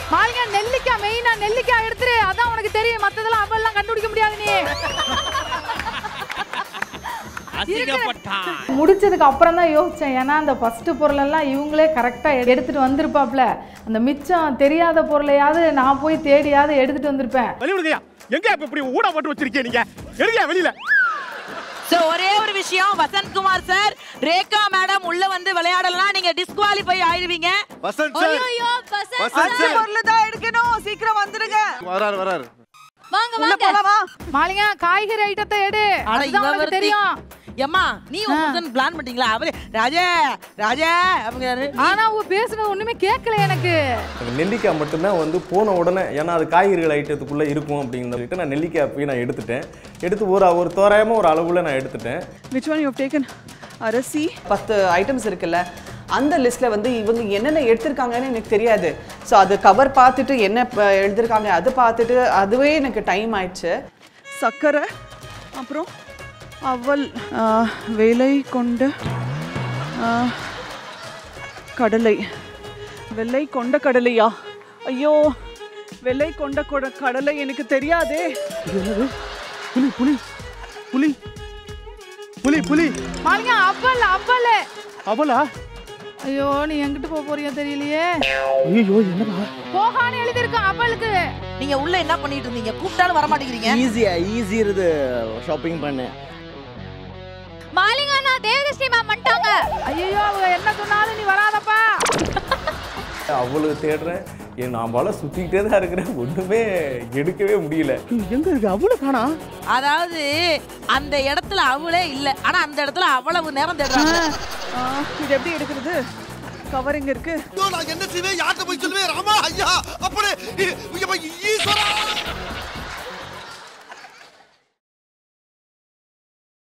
மாலிகா நெல்லிக்காய் மெயினா நெல்லிக்காய் எடுத்துரு அதான் உனக்கு தெரியும் மத்ததெல்லாம் அவெல்லாம் கண்டுபிடிக்க முடியாது நீ அசிங்கப்பட்டான் முடிச்சதுக்கு அப்புறம் தான் யோசிச்சேன் ஏன்னா அந்த ஃபர்ஸ்ட் பொருளெல்லாம் இவங்களே கரெக்டாக எடுத்துட்டு வந்திருப்பாப்ல அந்த மிச்சம் தெரியாத பொருளையாவது நான் போய் தேடியாவது எடுத்துட்டு வந்திருப்பேன் வெளியிடுங்கய்யா எங்க இப்ப இப்படி ஊடா போட்டு வச்சிருக்கீங்க நீங்க எடுங்கயா வெளியில சோ ஒரே ஒரு விஷயம் வசந்த்குமார் சார் ரேகா மேடம் உள்ள வந்து விளையாடலாம் நீங்க டிஸ்குவாலிஃபை ஆயிருவீங்க வசந்த் சார் ஐயோ பசங்க வசந்த் சார் பொருள் தான் எடுக்கணும் சீக்கிரம் வந்துருங்க வராரு வராரு வாங்க உள்ள வாங்க போலாமா மாலிகா காய்கறி ஐட்டத்தை எடு ஆனா அதுதான் இவ உனக்கு ஒருத்தி- தெரியும் ஏம்மா நீ உங்களுக்கு பிளான் பண்ணிட்டீங்களா அவரு ராஜா ராஜா அப்படிங்கிறாரு ஆனா அவ பேசுனது ஒண்ணுமே கேட்கல எனக்கு நெல்லிக்காய் மட்டும்தான் வந்து போன உடனே ஏன்னா அது காய்கறிகள் ஐட்டத்துக்குள்ளே இருக்கும் அப்படின்னு சொல்லிட்டு நான் நெல்லிக்காய் போய் நான் எடுத்துட்டேன் எடுத்து ஒரு ஒரு தோராயமாக ஒரு அளவில் நான் எடுத்துட்டேன் விச் ஒன் யூ டேக்கன் அரசி பத்து ஐட்டம்ஸ் இருக்குல்ல அந்த லிஸ்ட்டில் வந்து இவங்க என்னென்ன எடுத்திருக்காங்கன்னு எனக்கு தெரியாது ஸோ அது கவர் பார்த்துட்டு என்ன ப- எழுதிருக்காங்க அது பார்த்துட்டு அதுவே எனக்கு டைம் ஆயிடுச்சு சர்க்கரை அப்புறம் அவல் ஆ, வேலை கொண்ட ஆ, கடலை வெள்ளை கொண்ட கடலையா ஐயோ வெள்ளை கொண்ட கொட- கடலை எனக்கு தெரியாதே புலி புலி புலி புலி புலி மாலிகா அப்பல் அப்பல் அவளா ஐயோ நீ எங்கிட்டு போக போறியோ தெரியலையே ஐயோ என்னடா போகான்னு எழுதிருக்கு அப்பலுக்கு நீங்க உள்ள என்ன பண்ணிட்டு இருந்தீங்க கூப்பிட்டாலும் வர மாட்டேங்கிறீங்க ஈஸியா ஈஸி இருது ஷாப்பிங் பண்ண மாலிகா நான் தேவதர்ஷினி மேம் வந்துட்டாங்க ஐயோ அவங்க என்ன சொன்னாலும் நீ வராதப்பா அவ்வளவு தேடுறேன் ஏன் நான் பல சுற்றிக்கிட்டே தான் இருக்கிறேன் ஒன்றுமே எடுக்கவே முடியல எங்க இருக்கு அவ்வளவு காணா அதாவது அந்த இடத்துல அவளே இல்ல ஆனா அந்த இடத்துல அவ்வளவு நேரம் தேடுறாங்க ஆ, இது எப்படி எடுக்கிறது கவர் எங்க இருக்கு நான் என்ன செய்வேன் யார்கிட்ட போய் சொல்லுவேன் ராமா ஐயா அப்படி